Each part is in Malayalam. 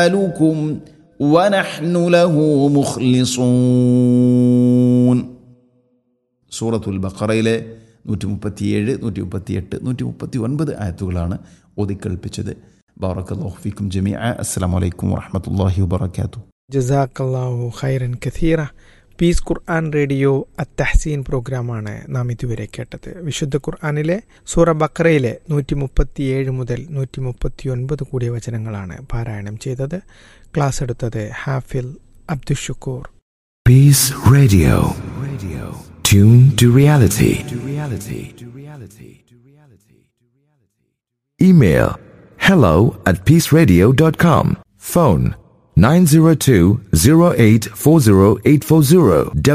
أموالكم ونحن له مخلصون സൂറത്തുൽ ബക്കറയിലെ നൂറ്റി മുപ്പത്തിയേഴ് നൂറ്റി മുപ്പത്തിയെട്ട് നൂറ്റി മുപ്പത്തി ഒൻപത് ആയത്തുകളാണ് ഓതിക്കൽപ്പിച്ചത് ബാറക്കല്ലാഹുഫിക്കും ജമീഅ അസ്സാം വലൈക്കും വാഹമത്തല്ലാഹി വബർക്കാത്തു ജസാക്കല്ലാഹു ഖൈറൻ കഥീറ പീസ് ഖുർആൻ റേഡിയോ അത്തഹസീൻ പ്രോഗ്രാമാണ് നാം ഇതുവരെ കേട്ടത് വിശുദ്ധ ഖുർആാനിലെ സൂറ ബക്രയിലെ നൂറ്റി മുപ്പത്തിയേഴ് മുതൽ നൂറ്റി മുപ്പത്തി ഒൻപത് കൂടിയ വചനങ്ങളാണ് പാരായണം ചെയ്തത് ക്ലാസ് എടുത്തത് ഹാഫിൽ അബ്ദുഷുക്കൂർ Peace Radio. Radio. Tune to reality. To reality. To reality. To reality. Email hello at peaceradio.com. Phone 902-0840840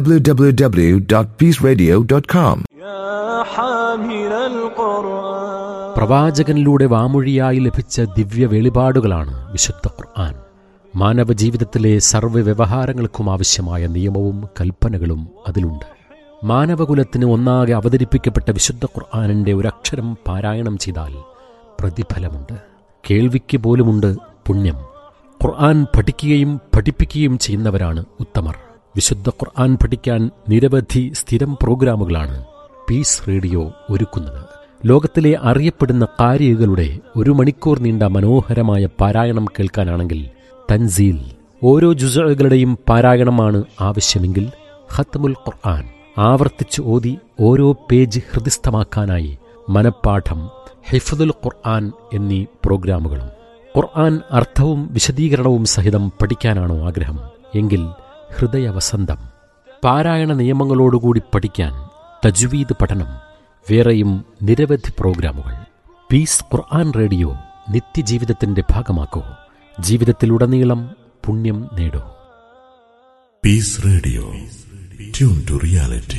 www.peaceradio.com. يا حامل القرآن പ്രവാചകനിലൂടെ വാമൊഴിയായി ലഭിച്ച ദിവ്യ വെളിപാടുകളാണ് വിശുദ്ധ ഖുർആൻ മാനവ ജീവിതത്തിലെ സർവ്വ വ്യവഹാരങ്ങൾക്കും ആവശ്യമായ നിയമവും കൽപ്പനകളും അതിലുണ്ട് മാനവകുലത്തിന് ഒന്നാകെ അവതരിപ്പിക്കപ്പെട്ട വിശുദ്ധ ഖുർആാനിൻ്റെ ഒരക്ഷരം പാരായണം ചെയ്താൽ പ്രതിഫലമുണ്ട് കേൾവിക്ക് പോലുമുണ്ട് പുണ്യം ഖുർആൻ പഠിക്കുകയും പഠിപ്പിക്കുകയും ചെയ്യുന്നവരാണ് ഉത്തമർ വിശുദ്ധ ഖുർആൻ പഠിക്കാൻ നിരവധി സ്ഥിരം പ്രോഗ്രാമുകളാണ് പീസ് റേഡിയോ ഒരുക്കുന്നത് ലോകത്തിലെ അറിയപ്പെടുന്ന കാരികളുടെ ഒരു മണിക്കൂർ നീണ്ട മനോഹരമായ പാരായണം കേൾക്കാനാണെങ്കിൽ തൻസീൽ ഓരോ ജുസകളുടെയും പാരായണമാണ് ആവശ്യമെങ്കിൽ ഖത്മുൽ ഖുർആൻ ആവർത്തിച്ച് ഓതി ഓരോ പേജ് ഹൃദിസ്ഥമാക്കാനായി മനപ്പാഠം ഹിഫ്ദുൽ ഖുർആൻ എന്നീ പ്രോഗ്രാമുകളും ഖുർആൻ അർത്ഥവും വിശദീകരണവും സഹിതം പഠിക്കാനാണോ ആഗ്രഹം എങ്കിൽ ഹൃദയവസന്തം പാരായണ നിയമങ്ങളോടുകൂടി പഠിക്കാൻ തജ്വീദ് പഠനം വേറെയും നിരവധി പ്രോഗ്രാമുകൾ പീസ് ഖുർആൻ റേഡിയോ നിത്യജീവിതത്തിന്റെ ഭാഗമാക്കൂ ജീവിതത്തിലുടനീളം പുണ്യം നേടൂ Peace Radio. Tune to reality.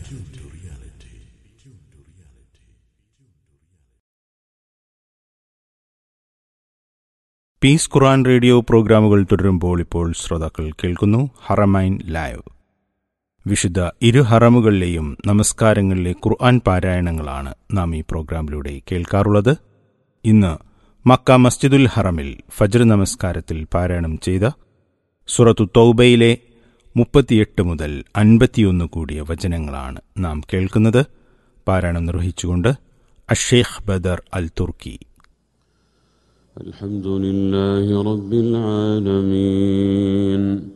Peace Quran radio പ്രോഗ്രാമുകൾ തുടരുമ്പോൾ ഇപ്പോൾ ശ്രോതാക്കൾ കേൾക്കുന്നു ഹറമൈൻ ലൈവ് വിശുദ്ധ ഇരു ഹറമുകളിലെയും നമസ്കാരങ്ങളിലെ ഖുർആൻ പാരായണങ്ങളാണ് നാം ഈ പ്രോഗ്രാമിലൂടെ കേൾക്കാറുള്ളത് ഇന്ന് മക്ക മസ്ജിദുൽ ഹറമിൽ ഫജ്ർ നമസ്കാരത്തിൽ പാരായണം ചെയ്ത സുറത്തു തൗബയിലെ മുപ്പത്തിയെട്ട് മുതൽ അൻപത്തിയൊന്ന് കൂടിയ വചനങ്ങളാണ് നാം കേൾക്കുന്നത് പാരായണം നിർവഹിച്ചുകൊണ്ട് അഷേഖ് ബദർ അൽ തുർക്കി الحمد لله رب العالمين